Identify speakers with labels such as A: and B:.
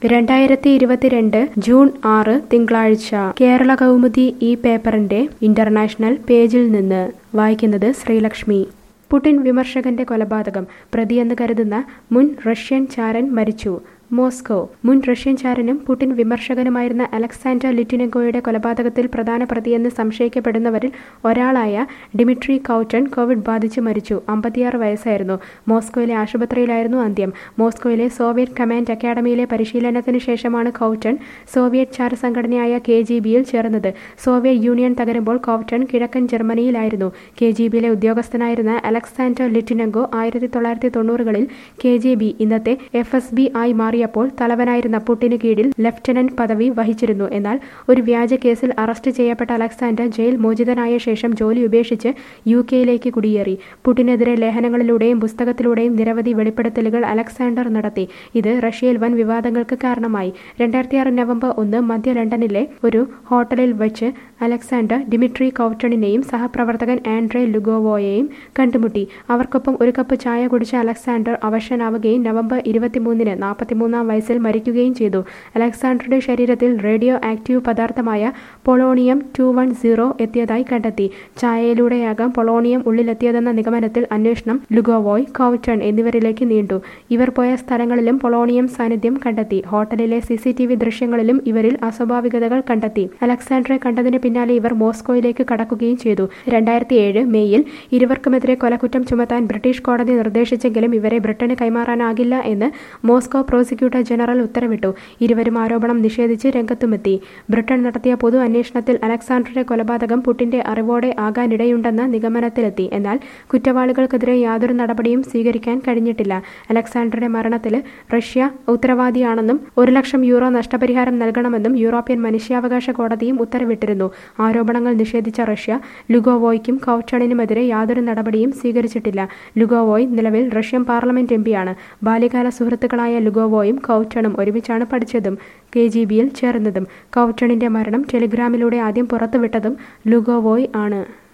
A: രണ്ടായിരത്തി ഇരുപത്തിരണ്ട് ജൂൺ ആറ് തിങ്കളാഴ്ച കേരള കൗമുദി ഈ പേപ്പറിന്റെ ഇന്റർനാഷണൽ പേജിൽ നിന്ന് വായിക്കുന്നത് ശ്രീലക്ഷ്മി പുടിൻ വിമർശകന്റെ കൊലപാതകം പ്രതിയെന്ന് കരുതുന്ന മുൻ റഷ്യൻ ചാരൻ മരിച്ചു മോസ്കോ മുൻ റഷ്യൻ ചാരനും പുടിൻ വിമർശകനുമായിരുന്ന അലക്സാണ്ടർ ലിറ്റിനെഗോയുടെ കൊലപാതകത്തിൽ പ്രധാന പ്രതിയെന്ന് സംശയിക്കപ്പെടുന്നവരിൽ ഒരാളായ ഡിമിട്രി കൗട്ടൺ കോവിഡ് ബാധിച്ച് മരിച്ചു അമ്പത്തിയാറ് വയസ്സായിരുന്നു മോസ്കോയിലെ ആശുപത്രിയിലായിരുന്നു അന്ത്യം മോസ്കോയിലെ സോവിയറ്റ് കമാൻഡ് അക്കാദമിയിലെ പരിശീലനത്തിന് ശേഷമാണ് കൗട്ടൺ സോവിയറ്റ് ചാര സംഘടനയായ കെ ജി ബിയിൽ ചേർന്നത് സോവിയറ്റ് യൂണിയൻ തകരുമ്പോൾ കൗട്ടൺ കിഴക്കൻ ജർമ്മനിയിലായിരുന്നു കെ ജി ബിയിലെ ഉദ്യോഗസ്ഥനായിരുന്ന അലക്സാണ്ടർ ലിറ്റിനഗോ ആയിരത്തി തൊള്ളായിരത്തി തൊണ്ണൂറുകളിൽ കെ ജി ബി ഇന്നത്തെ എഫ് എസ് ബി ആയി മാറിയപ്പോൾ തലവനായിരുന്ന പുട്ടിന് കീഴിൽ ലഫ്റ്റനന്റ് പദവി വഹിച്ചിരുന്നു എന്നാൽ ഒരു വ്യാജ കേസിൽ അറസ്റ്റ് ചെയ്യപ്പെട്ട അലക്സാണ്ടർ ജയിൽ മോചിതനായ ശേഷം ജോലി ഉപേക്ഷിച്ച് യു കെയിലേക്ക് കുടിയേറി പുട്ടിനെതിരെ ലേഖനങ്ങളിലൂടെയും പുസ്തകത്തിലൂടെയും നിരവധി വെളിപ്പെടുത്തലുകൾ അലക്സാണ്ടർ നടത്തി ഇത് റഷ്യയിൽ വൻ വിവാദങ്ങൾക്ക് കാരണമായി രണ്ടായിരത്തി ആറ് നവംബർ ഒന്ന് മധ്യ ലണ്ടനിലെ ഒരു ഹോട്ടലിൽ വെച്ച് അലക്സാണ്ടർ ഡിമിട്രി കൗട്ടണിനെയും സഹപ്രവർത്തകൻ ആൻഡ്രേ ലുഗോവോയെയും കണ്ടുമുട്ടി അവർക്കൊപ്പം ഒരു കപ്പ് ചായ കുടിച്ച അലക്സാണ്ടർ അവശനാവുകയും നവംബർ ഇരുപത്തിമൂന്നിന് നാൽപ്പത്തിമൂന്നാം വയസ്സിൽ മരിക്കുകയും ചെയ്തു അലക്സാണ്ടറുടെ ശരീരത്തിൽ റേഡിയോ ആക്റ്റീവ് പദാർത്ഥമായ പൊളോണിയം ടു വൺ സീറോ എത്തിയതായി കണ്ടെത്തി ചായയിലൂടെയാകാം പൊളോണിയം ഉള്ളിലെത്തിയതെന്ന നിഗമനത്തിൽ അന്വേഷണം ലുഗോവോയ് കൗട്ടൺ എന്നിവരിലേക്ക് നീണ്ടു ഇവർ പോയ സ്ഥലങ്ങളിലും പൊളോണിയം സാന്നിധ്യം കണ്ടെത്തി ഹോട്ടലിലെ സി സി ടി വി ദൃശ്യങ്ങളിലും ഇവരിൽ അസ്വാഭാവികതകൾ കണ്ടെത്തി അലക്സാണ്ടറെ കണ്ടതിന് പിന്നാലെ ഇവർ മോസ്കോയിലേക്ക് കടക്കുകയും ചെയ്തു രണ്ടായിരത്തി ഏഴ് മെയ്യിൽ ഇരുവർക്കുമെതിരെ കൊലക്കുറ്റം ചുമത്താൻ ബ്രിട്ടീഷ് കോടതി നിർദ്ദേശിച്ചെങ്കിലും ഇവരെ ബ്രിട്ടന് കൈമാറാനാകില്ല എന്ന് മോസ്കോ പ്രോസിക്യൂട്ടർ ജനറൽ ഉത്തരവിട്ടു ഇരുവരും ആരോപണം നിഷേധിച്ച് രംഗത്തുമെത്തി ബ്രിട്ടൻ നടത്തിയ പൊതു അന്വേഷണത്തിൽ അലക്സാണ്ടറുടെ കൊലപാതകം പുട്ടിന്റെ അറിവോടെ ആകാനിടയുണ്ടെന്ന നിഗമനത്തിലെത്തി എന്നാൽ കുറ്റവാളികൾക്കെതിരെ യാതൊരു നടപടിയും സ്വീകരിക്കാൻ കഴിഞ്ഞിട്ടില്ല അലക്സാണ്ടറുടെ മരണത്തിൽ റഷ്യ ഉത്തരവാദിയാണെന്നും ഒരു ലക്ഷം യൂറോ നഷ്ടപരിഹാരം നൽകണമെന്നും യൂറോപ്യൻ മനുഷ്യാവകാശ കോടതിയും ഉത്തരവിട്ടിരുന്നു ആരോപണങ്ങൾ നിഷേധിച്ച റഷ്യ ലുഗോവോയ്ക്കും കൗട്ടണിനുമെതിരെ യാതൊരു നടപടിയും സ്വീകരിച്ചിട്ടില്ല ലുഗോവോയ് നിലവിൽ റഷ്യൻ പാർലമെന്റ് എംപിയാണ് ബാല്യകാല സുഹൃത്തുക്കളായ ലുഗോവോയും കൗട്ടണും ഒരുമിച്ചാണ് പഠിച്ചതും കെ ജി ബിയിൽ ചേർന്നതും കൗട്ടണിന്റെ മരണം ടെലിഗ്രാമിലൂടെ ആദ്യം പുറത്തുവിട്ടതും ലുഗോവോയ് ആണ്